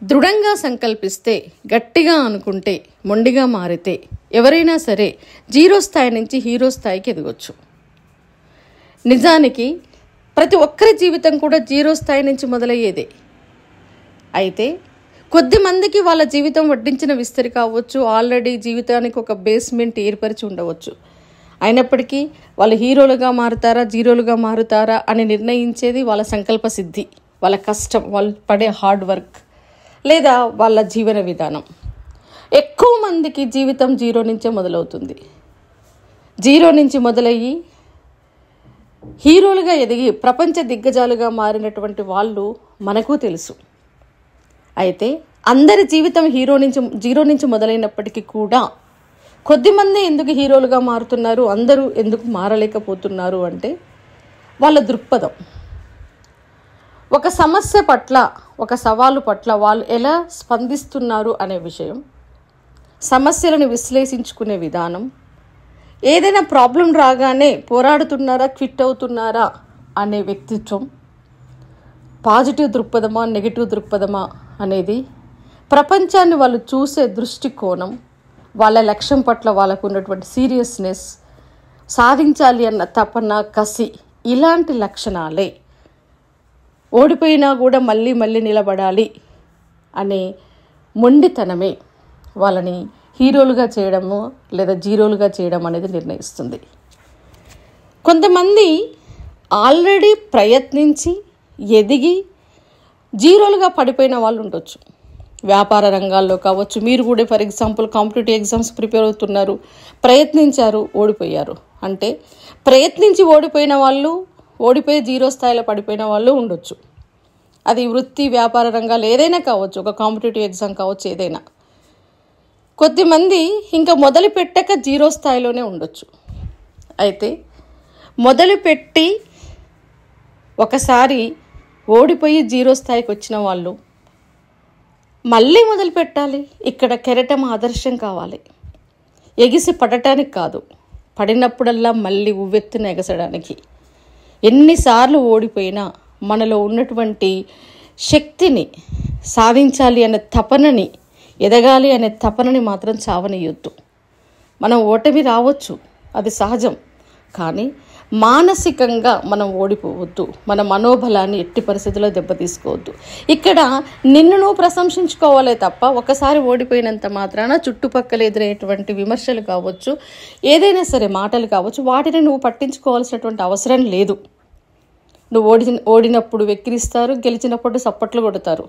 దృఢంగా సంకల్పిస్తే గట్టిగా అనుకుంటే మొండిగా మారితే ఎవరైనా సరే జీరో స్థాయి నుంచి హీరో స్థాయికి ఎదగొచ్చు నిజానికి ప్రతి ఒక్కరి జీవితం కూడా జీరో స్థాయి నుంచి మొదలయ్యేదే అయితే కొద్ది మందికి వాళ్ళ జీవితం వడ్డించిన విస్తరి కావచ్చు ఆల్రెడీ జీవితానికి ఒక బేస్మెంట్ ఏర్పరిచి ఉండవచ్చు అయినప్పటికీ వాళ్ళు హీరోలుగా మారుతారా జీరోలుగా మారుతారా అని నిర్ణయించేది వాళ్ళ సంకల్ప సిద్ధి వాళ్ళ కష్టం వాళ్ళు పడే హార్డ్ వర్క్ లేదా వాళ్ళ జీవన విధానం ఎక్కువ మందికి జీవితం జీరో నుంచే మొదలవుతుంది జీరో నుంచి మొదలయ్యి హీరోలుగా ఎదిగి ప్రపంచ దిగ్గజాలుగా మారినటువంటి వాళ్ళు మనకు తెలుసు అయితే అందరి జీవితం హీరో నుంచి జీరో నుంచి మొదలైనప్పటికీ కూడా కొద్దిమంది ఎందుకు హీరోలుగా మారుతున్నారు అందరూ ఎందుకు మారలేకపోతున్నారు అంటే వాళ్ళ దృక్పథం ఒక సమస్య పట్ల ఒక సవాలు పట్ల వాళ్ళు ఎలా స్పందిస్తున్నారు అనే విషయం సమస్యలను విశ్లేషించుకునే విధానం ఏదైనా ప్రాబ్లం రాగానే పోరాడుతున్నారా క్విట్ అవుతున్నారా అనే వ్యక్తిత్వం పాజిటివ్ దృక్పథమా నెగిటివ్ దృక్పథమా అనేది ప్రపంచాన్ని వాళ్ళు చూసే దృష్టికోణం వాళ్ళ లక్ష్యం పట్ల వాళ్ళకు ఉన్నటువంటి సీరియస్నెస్ సాధించాలి అన్న తపన కసి ఇలాంటి లక్షణాలే ఓడిపోయినా కూడా మళ్ళీ మళ్ళీ నిలబడాలి అనే మొండితనమే వాళ్ళని హీరోలుగా చేయడము లేదా జీరోలుగా చేయడం అనేది నిర్ణయిస్తుంది కొంతమంది ఆల్రెడీ ప్రయత్నించి ఎదిగి జీరోలుగా పడిపోయిన వాళ్ళు ఉండొచ్చు వ్యాపార రంగాల్లో కావచ్చు మీరు కూడా for example competitive exams prepare అవుతున్నారు ప్రయత్నించారు ఓడిపోయారు అంటే ప్రయత్నించి ఓడిపోయిన వాళ్ళు ఓడిపోయి జీరో స్థాయిలో పడిపోయిన వాళ్ళు ఉండొచ్చు అది వృత్తి వ్యాపార రంగాలు ఏదైనా కావచ్చు ఒక కాంపిటేటివ్ ఎగ్జామ్ కావచ్చు ఏదైనా కొద్దిమంది ఇంకా మొదలు పెట్టక జీరో స్థాయిలోనే ఉండొచ్చు అయితే మొదలుపెట్టి ఒకసారి ఓడిపోయి జీరో స్థాయికి వచ్చిన వాళ్ళు మళ్ళీ మొదలు పెట్టాలి ఇక్కడ కెరటం ఆదర్శం కావాలి ఎగిసి పడటానికి కాదు పడినప్పుడల్లా మళ్ళీ ఉవ్వెత్తున ఎగసడానికి ఎన్నిసార్లు ఓడిపోయినా మనలో ఉన్నటువంటి శక్తిని సాధించాలి అనే తపనని ఎదగాలి అనే తపనని మాత్రం చావనియొద్దు మనం ఓటమి రావచ్చు అది సహజం కానీ మానసికంగా మనం ఓడిపోవద్దు మన మనోబలాన్ని ఎట్టి పరిస్థితుల్లో దెబ్బతీసుకోవద్దు ఇక్కడ నిన్ను నువ్వు ప్రశంసించుకోవాలే తప్ప ఒకసారి ఓడిపోయినంత మాత్రాన చుట్టుపక్కల ఎదురయ్యేటువంటి విమర్శలు కావచ్చు ఏదైనా సరే మాటలు కావచ్చు వాటిని నువ్వు పట్టించుకోవాల్సినటువంటి అవసరం లేదు నువ్వు ఓడి ఓడినప్పుడు వెక్కిరిస్తారు గెలిచినప్పుడు సప్పట్లు కొడతారు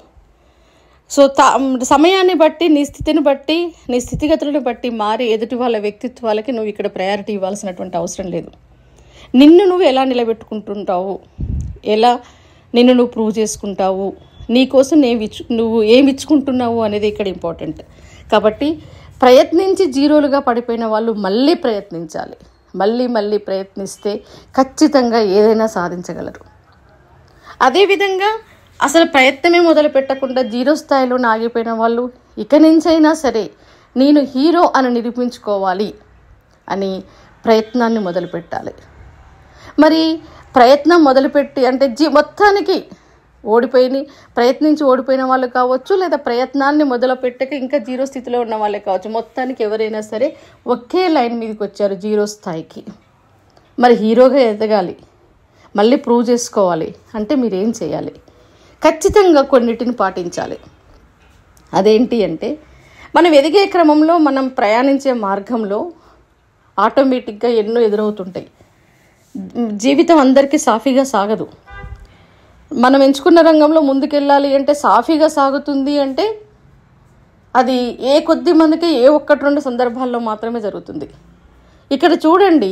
సో తా సమయాన్ని బట్టి నీ స్థితిని బట్టి నీ స్థితిగతులను బట్టి మారి ఎదుటి వాళ్ళ వ్యక్తిత్వాలకి నువ్వు ఇక్కడ ప్రయారిటీ ఇవ్వాల్సినటువంటి అవసరం లేదు నిన్ను నువ్వు ఎలా నిలబెట్టుకుంటుంటావు ఎలా నిన్ను నువ్వు ప్రూవ్ చేసుకుంటావు నీకోసం నేను ఇచ్చు నువ్వు ఏమి ఇచ్చుకుంటున్నావు అనేది ఇక్కడ ఇంపార్టెంట్ కాబట్టి ప్రయత్నించి జీరోలుగా పడిపోయిన వాళ్ళు మళ్ళీ ప్రయత్నించాలి మళ్ళీ మళ్ళీ ప్రయత్నిస్తే ఖచ్చితంగా ఏదైనా సాధించగలరు అదేవిధంగా అసలు ప్రయత్నమే మొదలు పెట్టకుండా జీరో స్థాయిలో ఆగిపోయిన వాళ్ళు ఇక నుంచైనా సరే నేను హీరో అని నిరూపించుకోవాలి అని ప్రయత్నాన్ని మొదలు పెట్టాలి మరి ప్రయత్నం మొదలుపెట్టి అంటే జీ మొత్తానికి ఓడిపోయి ప్రయత్నించి ఓడిపోయిన వాళ్ళు కావచ్చు లేదా ప్రయత్నాన్ని మొదలు పెట్టక ఇంకా జీరో స్థితిలో ఉన్న వాళ్ళే కావచ్చు మొత్తానికి ఎవరైనా సరే ఒకే లైన్ మీదకి వచ్చారు జీరో స్థాయికి మరి హీరోగా ఎదగాలి మళ్ళీ ప్రూవ్ చేసుకోవాలి అంటే మీరేం చేయాలి ఖచ్చితంగా కొన్నిటిని పాటించాలి అదేంటి అంటే మనం ఎదిగే క్రమంలో మనం ప్రయాణించే మార్గంలో ఆటోమేటిక్గా ఎన్నో ఎదురవుతుంటాయి జీవితం అందరికీ సాఫీగా సాగదు మనం ఎంచుకున్న రంగంలో ముందుకెళ్ళాలి అంటే సాఫీగా సాగుతుంది అంటే అది ఏ కొద్ది మందికి ఏ ఒక్కటి రెండు సందర్భాల్లో మాత్రమే జరుగుతుంది ఇక్కడ చూడండి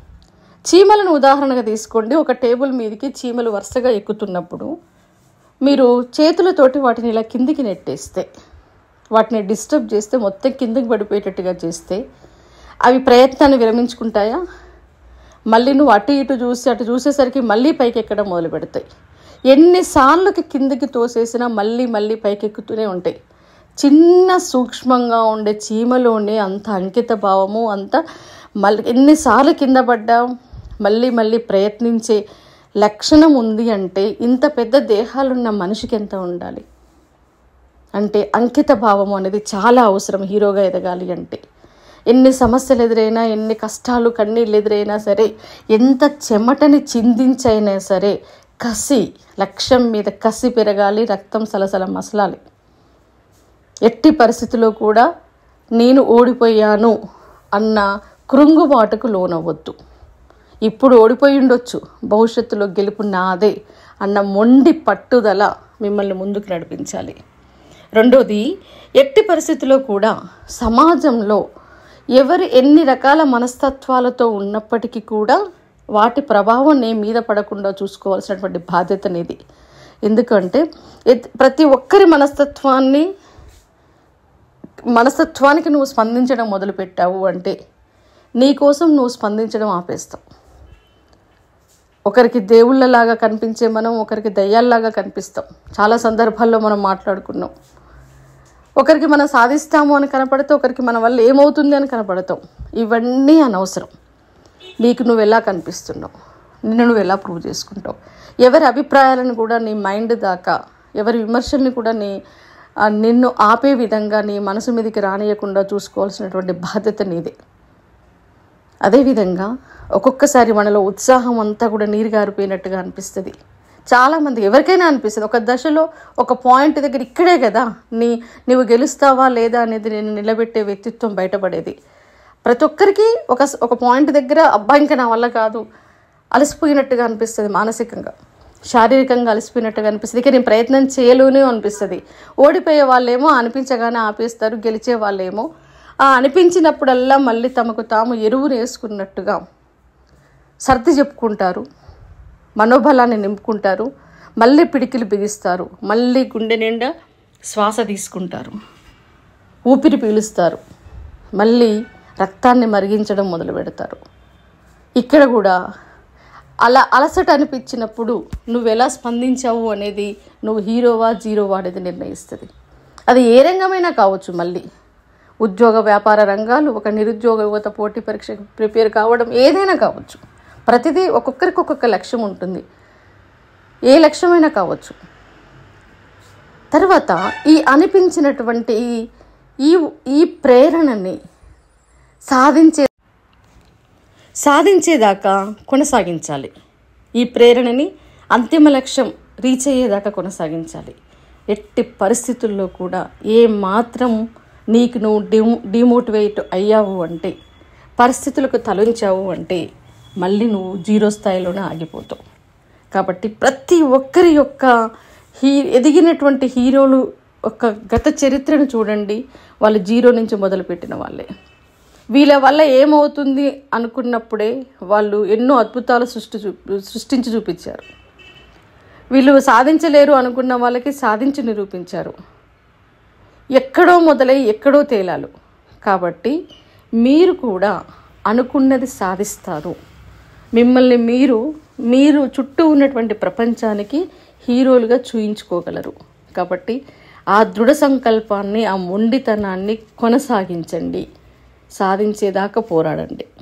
చీమలను ఉదాహరణగా తీసుకోండి ఒక టేబుల్ మీదకి చీమలు వరుసగా ఎక్కుతున్నప్పుడు మీరు చేతులతోటి వాటిని ఇలా కిందికి నెట్టేస్తే వాటిని డిస్టర్బ్ చేస్తే మొత్తం కిందికి పడిపోయేటట్టుగా చేస్తే అవి ప్రయత్నాన్ని విరమించుకుంటాయా మళ్ళీ నువ్వు అటు ఇటు చూసి అటు చూసేసరికి మళ్ళీ పైకి ఎక్కడం మొదలు పెడతాయి ఎన్నిసార్లకి కిందికి తోసేసినా మళ్ళీ మళ్ళీ పైకెక్కుతూనే ఉంటాయి చిన్న సూక్ష్మంగా ఉండే చీమలోనే అంత అంకిత భావము అంత మళ్ళీ ఎన్నిసార్లు కింద పడ్డా మళ్ళీ మళ్ళీ ప్రయత్నించే లక్షణం ఉంది అంటే ఇంత పెద్ద దేహాలున్న మనిషికి ఎంత ఉండాలి అంటే అంకిత భావం అనేది చాలా అవసరం హీరోగా ఎదగాలి అంటే ఎన్ని సమస్యలు ఎదురైనా ఎన్ని కష్టాలు కన్నీళ్ళు ఎదురైనా సరే ఎంత చెమటని చిందించైనా సరే కసి లక్ష్యం మీద కసి పెరగాలి రక్తం సలసల మసలాలి ఎట్టి పరిస్థితిలో కూడా నేను ఓడిపోయాను అన్న కృంగుబాటుకు లోనవ్వద్దు ఇప్పుడు ఓడిపోయి ఉండొచ్చు భవిష్యత్తులో గెలుపు నాదే అన్న మొండి పట్టుదల మిమ్మల్ని ముందుకు నడిపించాలి రెండోది ఎట్టి పరిస్థితిలో కూడా సమాజంలో ఎవరు ఎన్ని రకాల మనస్తత్వాలతో ఉన్నప్పటికీ కూడా వాటి ప్రభావం నీ మీద పడకుండా చూసుకోవాల్సినటువంటి బాధ్యత నీది ఎందుకంటే ఎత్- ప్రతి ఒక్కరి మనస్తత్వాన్ని మనస్తత్వానికి నువ్వు స్పందించడం మొదలుపెట్టావు అంటే నీ కోసం నువ్వు స్పందించడం ఆపేస్తావు ఒకరికి దేవుళ్ళలాగా కనిపించే మనం ఒకరికి దయ్యాల్లాగా కనిపిస్తాం చాలా సందర్భాల్లో మనం మాట్లాడుకున్నాం ఒకరికి మనం సాధిస్తాము అని కనపడితే ఒకరికి మన వల్ల ఏమవుతుంది అని కనపడతాం ఇవన్నీ అనవసరం నీకు నువ్వు ఎలా కనిపిస్తున్నావు నిన్ను నువ్వు ఎలా ప్రూవ్ చేసుకుంటావు ఎవరి అభిప్రాయాలను కూడా నీ మైండ్ దాకా ఎవరి విమర్శల్ని కూడా నీ ఆ, నిన్ను ఆపే విధంగా నీ మనసు మీదకి రానియకుండా చూసుకోవాల్సినటువంటి బాధ్యత నీదే అదేవిధంగా ఒక్కొక్కసారి మనలో ఉత్సాహం అంతా కూడా నీరు గారిపోయినట్టుగా అనిపిస్తుంది చాలామంది ఎవరికైనా అనిపిస్తుంది ఒక దశలో ఒక పాయింట్ దగ్గర ఇక్కడే కదా నీ నీవు గెలుస్తావా లేదా అనేది నేను నిలబెట్టే వ్యక్తిత్వం బయటపడేది ప్రతి ఒక్కరికి ఒక ఒక పాయింట్ దగ్గర అబ్బా ఇంకా నా వల్ల కాదు అలసిపోయినట్టుగా అనిపిస్తుంది మానసికంగా శారీరకంగా అలసిపోయినట్టుగా అనిపిస్తుంది ఇక నేను ప్రయత్నం చేయలేను అనిపిస్తుంది ఓడిపోయే వాళ్ళేమో అనిపించగానే ఆపేస్తారు గెలిచే వాళ్ళేమో ఆ అనిపించినప్పుడల్లా మళ్ళీ తమకు తాము ఎరువును వేసుకున్నట్టుగా సర్ది చెప్పుకుంటారు మనోబలాన్ని నింపుకుంటారు మళ్ళీ పిడికిలు బిగిస్తారు మళ్ళీ గుండె నిండా శ్వాస తీసుకుంటారు ఊపిరి పీలుస్తారు మళ్ళీ రక్తాన్ని మరిగించడం మొదలు పెడతారు ఇక్కడ కూడా అలా అలసట అనిపించినప్పుడు నువ్వు ఎలా స్పందించావు అనేది నువ్వు హీరోవా జీరోవా అనేది నిర్ణయిస్తుంది అది ఏ రంగమైనా కావచ్చు మళ్ళీ ఉద్యోగ వ్యాపార రంగాలు ఒక నిరుద్యోగ యువత పోటీ పరీక్షకు ప్రిపేర్ కావడం ఏదైనా కావచ్చు ప్రతిదీ ఒక్కొక్కరికి ఒక్కొక్క లక్ష్యం ఉంటుంది ఏ లక్ష్యమైనా కావచ్చు తర్వాత ఈ అనిపించినటువంటి ఈ- ఈ ఈ ప్రేరణని సాధించే సాధించేదాకా కొనసాగించాలి ఈ ప్రేరణని అంతిమ లక్ష్యం రీచ్ అయ్యేదాకా కొనసాగించాలి ఎట్టి పరిస్థితుల్లో కూడా ఏ మాత్రం నీకు నువ్వు డిమో డిమోటివేట్ అయ్యావు అంటే పరిస్థితులకు తలొంచావు అంటే మళ్ళీ నువ్వు జీరో స్థాయిలోనే ఆగిపోతావు కాబట్టి ప్రతి ఒక్కరి యొక్క హీ ఎదిగినటువంటి హీరోలు ఒక గత చరిత్రను చూడండి వాళ్ళు జీరో నుంచి మొదలుపెట్టిన వాళ్ళే వీళ్ళ వల్ల ఏమవుతుంది అనుకున్నప్పుడే వాళ్ళు ఎన్నో అద్భుతాలు సృష్టి చూ సృష్టించి చూపించారు వీళ్ళు సాధించలేరు అనుకున్న వాళ్ళకి సాధించి నిరూపించారు ఎక్కడో మొదలై ఎక్కడో తేలాలు కాబట్టి మీరు కూడా అనుకున్నది సాధిస్తారు మిమ్మల్ని మీరు మీరు చుట్టూ ఉన్నటువంటి ప్రపంచానికి హీరోలుగా చూయించుకోగలరు కాబట్టి ఆ దృఢ సంకల్పాన్ని ఆ మొండితనాన్ని కొనసాగించండి సాధించేదాకా పోరాడండి